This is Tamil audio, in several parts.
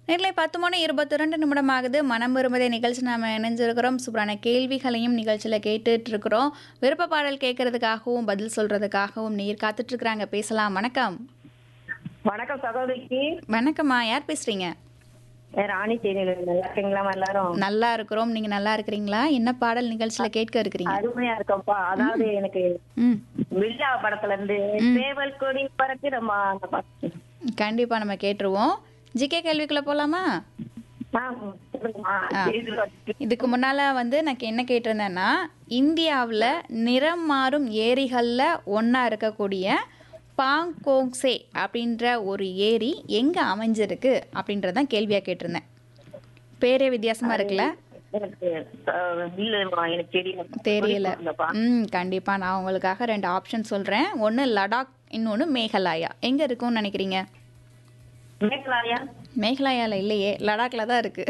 நேரிலே பத்து மணி இருபத்தி ரெண்டு நிமிடம் ஆகுது மனம் விரும்பதே நிகழ்ச்சி நாம இணைஞ்சிருக்கிறோம் சூப்பரான கேள்விகளையும் நிகழ்ச்சியில் கேட்டுட்டு இருக்கிறோம் விருப்ப பாடல் கேட்கறதுக்காகவும் பதில் சொல்றதுக்காகவும் நீர் காத்துட்டு இருக்கிறாங்க பேசலாம் வணக்கம் வணக்கம் சகோதரிக்கு வணக்கம்மா யார் பேசுறீங்க ஏ, ராணி தேனியில நல்லா இருக்கீங்களா எல்லாரும் நல்லா இருக்கிறோம் நீங்க நல்லா இருக்கிறீங்களா என்ன பாடல் நிகழ்ச்சியில கேட்க இருக்கிறீங்க அருமையா இருக்கோம்ப்பா அதாவது எனக்கு ம் வில்லா படத்துல இருந்து சேவல் கொடி பறக்கிறமா அந்த பாட்டு கண்டிப்பா நம்ம கேட்டுருவோம் ஜிகே கேள்விக்குள்ள போலாமா ஆ, சொல்லுங்கம்மா. இது- இதுக்கு முன்னால வந்து நான் என்ன கேட்டிருந்தேன்னா இந்தியாவில் நிறம் மாறும் ஏரிகளில் ஒன்றா இருக்கக்கூடிய பாங்கோங்சே அப்படின்ற ஒரு ஏரி எங்கே அமைஞ்சிருக்கு அப்படின்றதான் கேள்வியாக கேட்டிருந்தேன் பேரே வித்தியாசமாக இருக்குல்ல எனக்கு அஹ், இல்லம்மா எனக்கு தெரியல தெரியல இல்லப்பா. ம் கண்டிப்பாக நான் உங்களுக்காக ரெண்டு ஆப்ஷன் சொல்கிறேன் ஒன்று லடாக் இன்னொன்று மேகலாயா எங்கே இருக்கும்னு நினைக்கிறீங்க மேகலாயா மேகலாயாவில் இல்லையே லடாக்ல தான் இருக்குது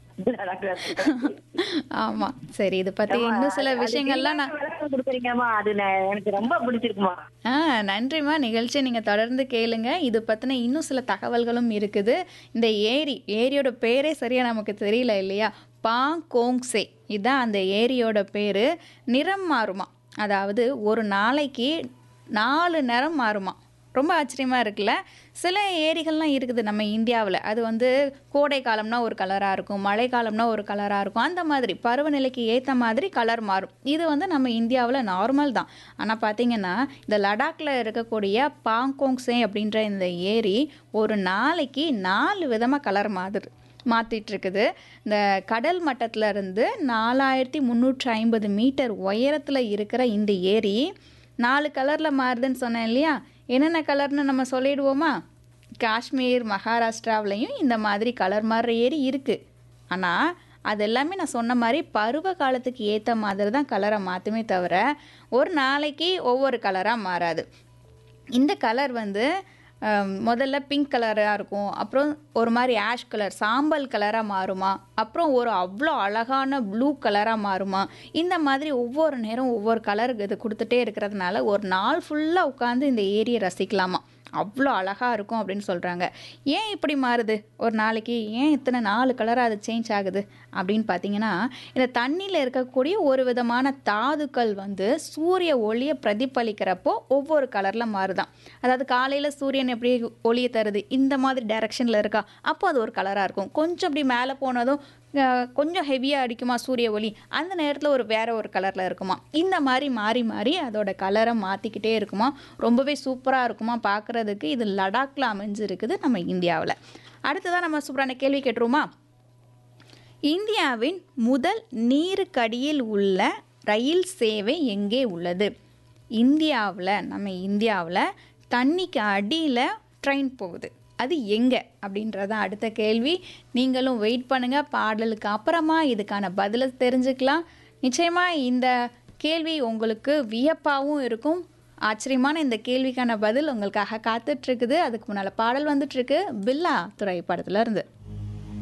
ஆமாம் சரி இதை பற்றி இன்னும் சில விஷயங்கள்லாம் நான் விளக்கம் கொடுக்குறீங்கம்மா அது நான் எனக்கு ரொம்ப பிடிச்சிருக்குமா ஆ நன்றிம்மா நிகழ்ச்சியை நீங்கள் தொடர்ந்து கேளுங்க இது பற்றின இன்னும் சில தகவல்களும் இருக்குது இந்த ஏரி ஏரியோட பேரே சரியாக நமக்கு தெரியல இல்லையா பாங்கோங்சே இதுதான் அந்த ஏரியோட பேர் நிறம் மாறுமா அதாவது ஒரு நாளைக்கு நாலு நிறம் மாறுமா ரொம்ப ஆச்சரியமாக இருக்குல்ல சில ஏரிகள்லாம் இருக்குது நம்ம இந்தியாவில் அது வந்து கோடை காலம்னா ஒரு கலராக இருக்கும் மழை காலம்னா ஒரு கலராக இருக்கும் அந்த மாதிரி பருவநிலைக்கு ஏற்ற மாதிரி கலர் மாறும் இது வந்து நம்ம இந்தியாவில் நார்மல் தான் ஆனால் பார்த்தீங்கன்னா இந்த லடாக்ல இருக்கக்கூடிய பாங்கோங்ஸே அப்படின்ற இந்த ஏரி ஒரு நாளைக்கு நாலு விதமாக கலர் மாறுது மாற்றிட்டு இருக்குது இந்த கடல் மட்டத்துல இருந்து நாலாயிரத்தி முந்நூற்றி ஐம்பது மீட்டர் உயரத்தில் இருக்கிற இந்த ஏரி நாலு கலரில் மாறுதுன்னு சொன்னேன் இல்லையா என்னென்ன கலர்னு நம்ம சொல்லிடுவோமா காஷ்மீர் மகாராஷ்டிராவிலையும் இந்த மாதிரி கலர் மாறுற ஏரி இருக்குது ஆனால் அது எல்லாமே நான் சொன்ன மாதிரி பருவ காலத்துக்கு ஏற்ற மாதிரி தான் கலரை மாற்றுமே தவிர ஒரு நாளைக்கு ஒவ்வொரு கலராக மாறாது இந்த கலர் வந்து அம், முதல்ல பிங்க் கலராக இருக்கும் அப்புறம் ஒரு மாதிரி ஆஷ் கலர் சாம்பல் கலராக மாறுமா அப்புறம் ஒரு அவ்வளோ அழகான ப்ளூ கலராக மாறுமா இந்த மாதிரி ஒவ்வொரு நேரம் ஒவ்வொரு கலர் இது கொடுத்துட்டே இருக்கிறதுனால ஒரு நாள் ஃபுல்லாக உட்காந்து இந்த ஏரியை ரசிக்கலாமா அவ்வளோ அழகாக இருக்கும் அப்படின்னு சொல்கிறாங்க ஏன் இப்படி மாறுது ஒரு நாளைக்கு ஏன் இத்தனை நாலு கலராக அது சேஞ்ச் ஆகுது அப்படின்னு பார்த்தீங்கன்னா இந்த தண்ணியில் இருக்கக்கூடிய ஒரு விதமான தாதுக்கள் வந்து சூரிய ஒளியை பிரதிபலிக்கிறப்போ ஒவ்வொரு கலரில் மாறுதான் அதாவது காலையில் சூரியன் எப்படி ஒளியை தருது இந்த மாதிரி டைரக்ஷனில் இருக்கா அப்போ அது ஒரு கலராக இருக்கும் கொஞ்சம் அப்படி மேலே போனதும் அஹ், கொஞ்சம் ஹெவியாக அடிக்குமா சூரிய ஒளி அந்த நேரத்தில் ஒரு வேற ஒரு கலரில் இருக்குமா இந்த மாதிரி மாறி மாறி அதோட கலரை மாற்றிக்கிட்டே இருக்குமா ரொம்பவே சூப்பராக இருக்குமா பார்க்குறதுக்கு இது லடாக்ல அமைஞ்சிருக்குது நம்ம இந்தியாவில் அடுத்ததான் நம்ம சூப்பரான கேள்வி கேட்டுருவோமா இந்தியாவின் முதல் நீருக்கடியில் உள்ள ரயில் சேவை எங்கே உள்ளது இந்தியாவில் நம்ம இந்தியாவில் தண்ணிக்கு அடியில் ட்ரெயின் போகுது அது எங்கே அப்படின்றதான் அடுத்த கேள்வி நீங்களும் வெயிட் பண்ணுங்கள் பாடலுக்கு அப்புறமா இதுக்கான பதிலை தெரிஞ்சுக்கலாம் நிச்சயமாக இந்த கேள்வி உங்களுக்கு வியப்பாகவும் இருக்கும் ஆச்சரியமான இந்த கேள்விக்கான பதில் உங்களுக்காக காத்துட்ருக்குது அதுக்கு முன்னால் பாடல் வந்துட்டுருக்கு பில்லா திரைப்படத்துல இருந்து